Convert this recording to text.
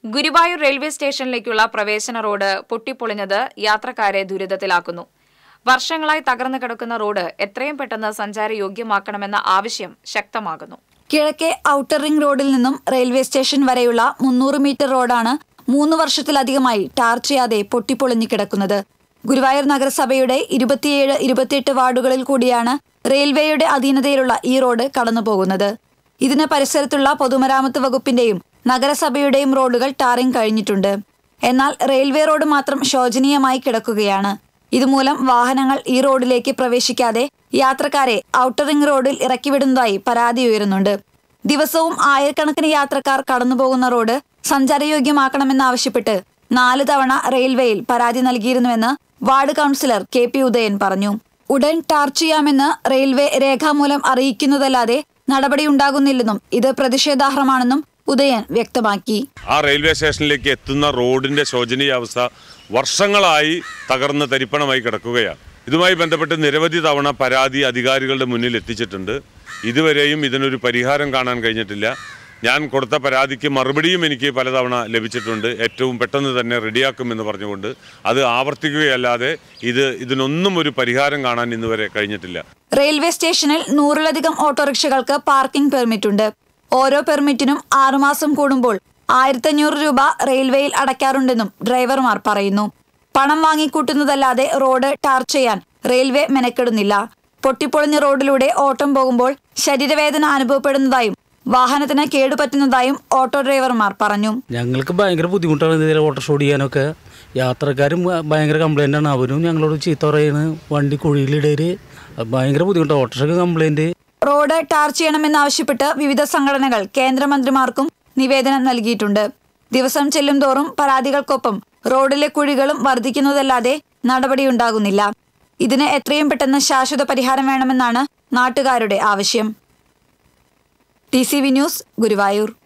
Guruvayur railway സ്റ്റേഷനിലേക്കുള്ള പ്രവേശന road പൊട്ടിപ്പൊളിഞ്ഞത് യാത്രക്കാരെ ദുരിതത്തിലാക്കുന്നു വർഷങ്ങളായി തകർന്നു കിടക്കുന്ന റോഡ് എത്രയും പെട്ടെന്ന് സഞ്ചാരയോഗ്യമാക്കണമെന്ന ആവശ്യം ശക്തമാകുന്നു കിഴക്കേ ഔട്ടർ റിംഗ് റോഡിൽ നിന്നും റെയിൽവേ സ്റ്റേഷൻ വരെയുള്ള മുന്നൂറ് മീറ്റർ റോഡാണ് മൂന്ന് വർഷത്തിലധികമായി ടാർ ചെയ്യാതെ പൊട്ടിപ്പൊളിഞ്ഞു കിടക്കുന്നത് ഗുരുവായൂർ നഗരസഭയുടെ ഇരുപത്തിയേഴ് ഇരുപത്തിയെട്ട് വാർഡുകളിൽ കൂടിയാണ് റെയിൽവേയുടെ അധീനതയിലുള്ള ഈ റോഡ് കടന്നുപോകുന്നത് ഇതിന് പരിസരത്തുള്ള പൊതുമരാമത്ത് വകുപ്പിന്റെയും നഗരസഭയുടെയും റോഡുകൾ ടാറിംഗ് കഴിഞ്ഞിട്ടുണ്ട് എന്നാൽ റെയിൽവേ റോഡ് മാത്രം ശോചനീയമായി കിടക്കുകയാണ് ഇതുമൂലം വാഹനങ്ങൾ ഈ റോഡിലേക്ക് പ്രവേശിക്കാതെ യാത്രക്കാരെ ഔട്ടർ റിംഗ് റോഡിൽ ഇറക്കിവിടുന്നതായി പരാതി ഉയരുന്നുണ്ട് ദിവസവും ആയിരക്കണക്കിന് യാത്രക്കാർ കടന്നുപോകുന്ന റോഡ് സഞ്ചാരയോഗ്യമാക്കണമെന്നാവശ്യപ്പെട്ട് നാല് തവണ റെയിൽവേയിൽ പരാതി നൽകിയിരുന്നുവെന്ന് ward councillor K P Udayan പറഞ്ഞു ഉടൻ ടാർ ചെയ്യാമെന്ന് റെയിൽവേ രേഖാമൂലം അറിയിക്കുന്നതല്ലാതെ നടപടിയുണ്ടാകുന്നില്ലെന്നും ഇത് പ്രതിഷേധാർഹമാണെന്നും ഉദയൻ വ്യക്തമാക്കി ആ റെയിൽവേ സ്റ്റേഷനിലേക്ക് എത്തുന്ന റോഡിന്റെ ശോചനീയാവസ്ഥ വർഷങ്ങളായി തകർന്ന് തരിപ്പണമായി കിടക്കുകയാണ് ഇതുമായി ബന്ധപ്പെട്ട് നിരവധി തവണ പരാതി അധികാരികളുടെ മുന്നിൽ എത്തിച്ചിട്ടുണ്ട് ഇതുവരെയും ഇതിനൊരു പരിഹാരം കാണാൻ കഴിഞ്ഞിട്ടില്ല ഞാൻ കൊടുത്ത പരാതിക്ക് മറുപടിയും എനിക്ക് പലതവണ ലഭിച്ചിട്ടുണ്ട് ഏറ്റവും പെട്ടെന്ന് തന്നെ റെഡിയാക്കുമെന്ന് പറഞ്ഞുകൊണ്ട് അത് ആവർത്തിക്കുകയല്ലാതെ ഇത് ഇതിനൊന്നും ഒരു പരിഹാരം കാണാൻ ഇന്നുവരെ കഴിഞ്ഞിട്ടില്ല റെയിൽവേ സ്റ്റേഷനിൽ നൂറിലധികം ഓട്ടോറിക്ഷകൾക്ക് പാർക്കിംഗ് പെർമിറ്റ് ഉണ്ട് ഓരോ പെർമിറ്റിനും ആറുമാസം കൂടുമ്പോൾ ആയിരത്തഞ്ഞൂറ് രൂപ റെയിൽവേയിൽ അടയ്ക്കാറുണ്ടെന്നും ഡ്രൈവർമാർ പറയുന്നു പണം വാങ്ങിക്കൂട്ടുന്നതല്ലാതെ റോഡ് ടാർ ചെയ്യാൻ റെയിൽവേ മെനക്കെടുന്നില്ല പൊട്ടിപ്പൊളിഞ്ഞ റോഡിലൂടെ ഓട്ടം പോകുമ്പോൾ ശരീരവേദന അനുഭവപ്പെടുന്നതായും വാഹനത്തിന് കേടുപറ്റുന്നതായും ഓട്ടോ ഡ്രൈവർമാർ പറഞ്ഞു ഞങ്ങൾക്ക് ഭയങ്കര ബുദ്ധിമുട്ടാണ് ഇതിൽ ഓട്ടോറിക്ഷ ഓടിക്കാനൊക്കെ യാത്രക്കാരും ഭയങ്കര കംപ്ലൈൻ്റ് ആണ് അവരും ഞങ്ങളോട് ചീത്ത പറയാണ് വണ്ടി കുഴിയിലിടര് ഭയങ്കര ബുദ്ധിമുട്ടാണ് ഓട്ടോറിക്ഷക്ക് കംപ്ലൈൻറ്റ് റോഡ് ടാർ ചെയ്യണമെന്നാവശ്യപ്പെട്ട് വിവിധ സംഘടനകൾ കേന്ദ്രമന്ത്രിമാർക്കും നിവേദനം നൽകിയിട്ടുണ്ട് ദിവസം ചെല്ലും തോറും പരാതികൾക്കൊപ്പം റോഡിലെ കുഴികളും വർദ്ധിക്കുന്നതല്ലാതെ നടപടിയുണ്ടാകുന്നില്ല ഇതിന് എത്രയും പെട്ടെന്ന് ശാശ്വത പരിഹാരം വേണമെന്നാണ് നാട്ടുകാരുടെ ആവശ്യം T C V news Guruvayur